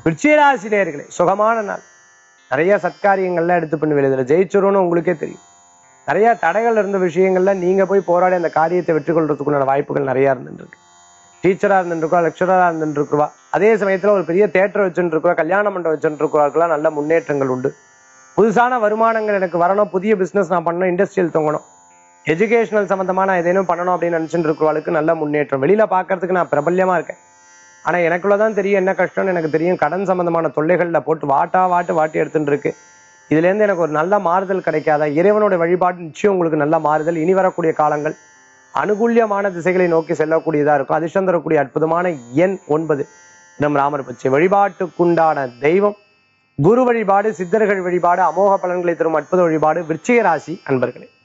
விருச்சிகராசி நேர்களே சுகமான நாள் நிறைய சத்காரியங்கள்லாம் எடுத்து பண்ணுவீங்க இதுல ஜெயிச்சிரும்னு உங்களுக்கே தெரியும் நிறைய தடைகள் இருந்த விஷயங்கள்ல நீங்க போய் போராடி அந்த காரியத்தை வெற்றி கொள்றதுக்குண்டான வாய்ப்புகள் நிறைய இருந்துருக்கு டீச்சரா இருந்துருக்கா லெக்சரரா இருந்துருக்குவா அதே சமயத்துல ஒரு பெரிய தேட்டர் வச்சுட்டு இருக்கா கல்யாண மண்டபம் வச்சுட்டு இருக்கவாக்கெல்லாம் நல்ல முன்னேற்றங்கள் உண்டு புதுசான வருமானங்கள் எனக்கு வரணும் புதிய பிசினஸ் நான் பண்ணணும் இண்டஸ்ட்ரியல் தொங்கணும் எஜுகேஷனல் சம்பந்தமா நான் ஏதேனும் பண்ணணும் அப்படின்னு நினைச்சிட்டு இருக்கிறவளுக்கு நல்ல முன்னேற்றம் வெளியில பார்க்கறதுக்கு நான் பிரபல்யமா இருக்கேன் ஆனா எனக்குள்ளதான் தெரியும் என்ன கஷ்டம்னு எனக்கு தெரியும் கடன் சம்பந்தமான தொல்லைகள்ல போட்டு வாட்டா வாட்டு வாட்டி எடுத்துட்டு இருக்கு இதுல இருந்து எனக்கு ஒரு நல்ல மாறுதல் கிடைக்காதா இறைவனுடைய வழிபாடு நிச்சயம் உங்களுக்கு நல்ல மாறுதல் இனி வரக்கூடிய காலங்கள் அனுகூல்யமான திசைகளை நோக்கி செல்லக்கூடியதா இருக்கும் அதிர்ஷ்டம் தரக்கூடிய அற்புதமான எண் ஒன்பது நம் ராமர் பச்சை வழிபாட்டுக்குண்டான தெய்வம் குரு வழிபாடு சித்தர்கள் வழிபாடு அமோக பலன்களை தரும் அற்புத வழிபாடு விருச்சிக ராசி அன்பர்களே